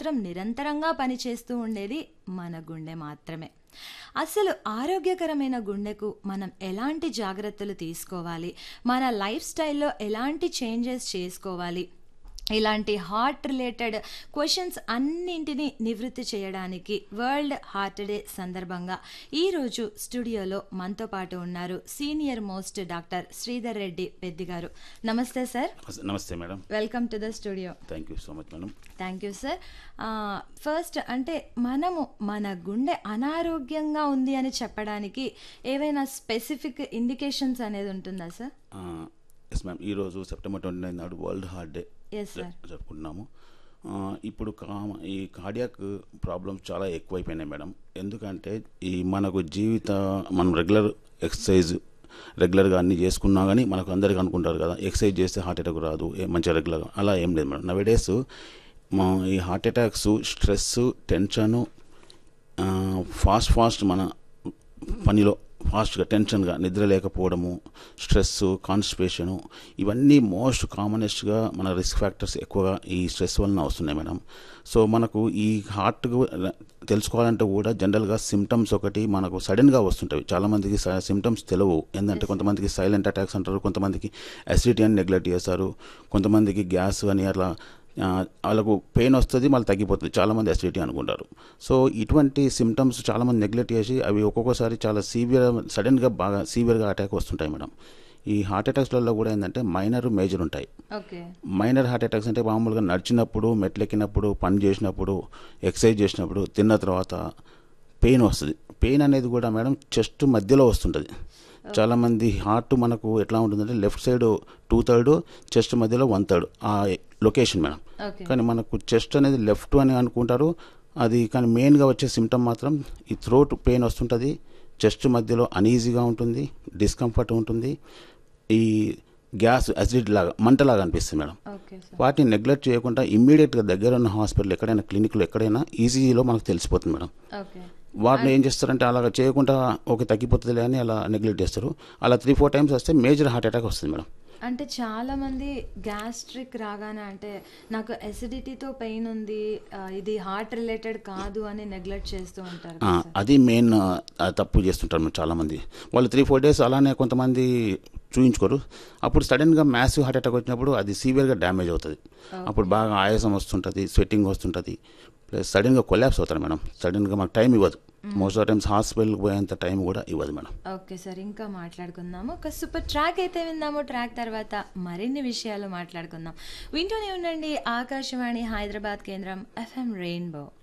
మాత్రం నిరంతరంగా పనిచేస్తూ ఉండేది మన గుండె మాత్రమే అసలు ఆరోగ్యకరమైన గుండెకు మనం ఎలాంటి జాగ్రత్తలు తీసుకోవాలి మన లైఫ్ స్టైల్లో ఎలాంటి చేంజెస్ చేసుకోవాలి ఇలాంటి హార్ట్ రిలేటెడ్ క్వశ్చన్స్ అన్నింటినీ నివృత్తి చేయడానికి వరల్డ్ హార్ట్ డే సందర్భంగా ఈరోజు స్టూడియోలో మనతో పాటు ఉన్నారు senior most doctor Sridhar Reddy Peddi గారు నమస్తే సార్ నమస్తే madam welcome to the studio thank you so much madam thank you sir first అంటే మనము మన గుండె అనారోగ్యంగా ఉంది అని చెప్పడానికి ఏవైనా స్పెసిఫిక్ ఇండికేషన్స్ అనేది ఉంటుందా సార్ ఎస్ మ్యామ్ ఈరోజు సెప్టెంబర్ ట్వంటీ నైన్ నాడు world heart day yes sir జరుపుకుంటున్నాము ఆ, ఇప్పుడు కా ఈ కార్డియాక్ ప్రాబ్లమ్స్ చాలా ఎక్కువైపోయినాయి మేడం ఎందుకంటే ఈ మనకు జీవిత మనం రెగ్యులర్ ఎక్సర్సైజ్ రెగ్యులర్గా అన్ని చేసుకున్నా కానీ మనకు అందరికీ అనుకుంటారు కదా ఎక్సర్సైజ్ చేస్తే హార్ట్ అటాక్ రాదు ఏ- మంచిగా రెగ్యులర్గా అలా ఏం లేదు మేడం నవేడేస్ మా ఈ heart attacks stress tension fast fast మన పనిలో ఫాస్ట్గా టెన్షన్గా నిద్ర లేకపోవడము స్ట్రెస్ కాన్స్టిపేషను ఇవన్నీ మోస్ట్ కామనెస్ట్గా మన రిస్క్ ఫ్యాక్టర్స్ ఎక్కువగా ఈ స్ట్రెస్ వలన వస్తున్నాయి మేడం సో మనకు ఈ హార్ట్ తెలుసుకోవాలంటే కూడా జనరల్గా సిమ్టమ్స్ ఒకటి మనకు సడన్గా వస్తుంటాయి చాలామందికి సిమ్టమ్స్ తెలియవు ఏంటంటే కొంతమందికి సైలెంట్ అటాక్స్ అంటారు కొంతమందికి అసిడిటీ అని నెగ్లెక్ట్ చేస్తారు కొంతమందికి గ్యాస్ అని అట్లా ఆ, వాళ్ళకు పెయిన్ వస్తుంది మళ్ళీ తగ్గిపోతుంది చాలామంది అసిడిటీ అనుకుంటారు సో ఇటువంటి సిమ్టమ్స్ చాలామంది నెగ్లెక్ట్ చేసి అవి ఒక్కొక్కసారి చాలా సీవియర్ సడన్గా బాగా సీవియర్గా అటాక్ వస్తుంటాయి మేడం ఈ హార్ట్ అటాక్స్లలో కూడా ఏంటంటే మైనర్ మేజర్ ఉంటాయి ఓకే మైనర్ హార్ట్ అటాక్స్ అంటే మామూలుగా నడిచినప్పుడు మెట్లెక్కినప్పుడు పని చేసినప్పుడు ఎక్సర్సైజ్ చేసినప్పుడు తిన్న తర్వాత పెయిన్ వస్తుంది పెయిన్ అనేది కూడా మేడం చెస్ట్ మధ్యలో వస్తుంటుంది చాలామంది హార్ట్ మనకు ఎట్లా ఉంటుందంటే left side two third chest మధ్యలో వన్ థర్డ్ ఆ లొకేషన్ మేడం ఓకే కానీ మనకు చెస్ట్ అనేది లెఫ్ట్ అని అనుకుంటారు అది కానీ మెయిన్గా వచ్చే సిమ్టమ్ మాత్రం ఈ థ్రోట్ పెయిన్ వస్తుంటుంది చెస్ట్ మధ్యలో అనీజీగా ఉంటుంది డిస్కంఫర్ట్ ఉంటుంది ఈ గ్యాస్ అసిడిటీ లాగా మంటలాగా అనిపిస్తుంది మేడం ఓకే సార్ వాటిని నెగ్లెక్ట్ చేయకుండా ఇమ్మీడియట్గా దగ్గర ఉన్న హాస్పిటల్ ఎక్కడైనా క్లినిక్లో ఎక్కడైనా ఈజీలో మనకు తెలిసిపోతుంది మేడం ఓకే వాటిని ఏం చేస్తారంటే అలాగ చేయకుండా ఓకే తగ్గిపోతుందిలే అని అలా నెగ్లెక్ట్ చేస్తారు అలా త్రీ ఫోర్ టైమ్స్ వస్తే మేజర్ హార్ట్ అటాక్ వస్తుంది మేడం అంటే చాలా మంది గ్యాస్ట్రిక్ రాగానే అంటే నాకు ఎసిడిటీతో పెయిన్ ఉంది ఆ, ఇది హార్ట్ రిలేటెడ్ కాదు అని నెగ్లెక్ట్ చేస్తూ ఉంటారు ఆ, కదా సార్. అది మెయిన్ ఆ, తప్పు చేస్తుంటారు మరి చాలామంది వాళ్ళు త్రీ ఫోర్ డేస్ అలానే కొంతమంది చూయించుకోరు అప్పుడు సడన్గా మ్యాసివ్ హార్ట్ అటాక్ వచ్చినప్పుడు అది సీవియర్గా డ్యామేజ్ అవుతుంది అప్పుడు బాగా ఆయాసం వస్తుంటుంది స్వెట్టింగ్ వస్తుంటుంది ప్లస్ సడన్గా కొలాప్స్ అవుతారు మేడం సడన్గా మాకు టైం ఇవ్వదు మోస్ట్ ఆఫ్ టైమ్స్ హాస్పిటల్కి పోయేంత టైం కూడా ఇవ్వదు మేడం ఓకే సార్ ఇంకా మాట్లాడుకుందాము ఒక సూపర్ ట్రాక్ అయితే విందాము ట్రాక్ తర్వాత మరిన్ని విషయాలు మాట్లాడుకుందాం వింటూనే ఉండండి ఆకాశవాణి హైదరాబాద్ కేంద్రం ఎఫ్ఎం రెయిన్బో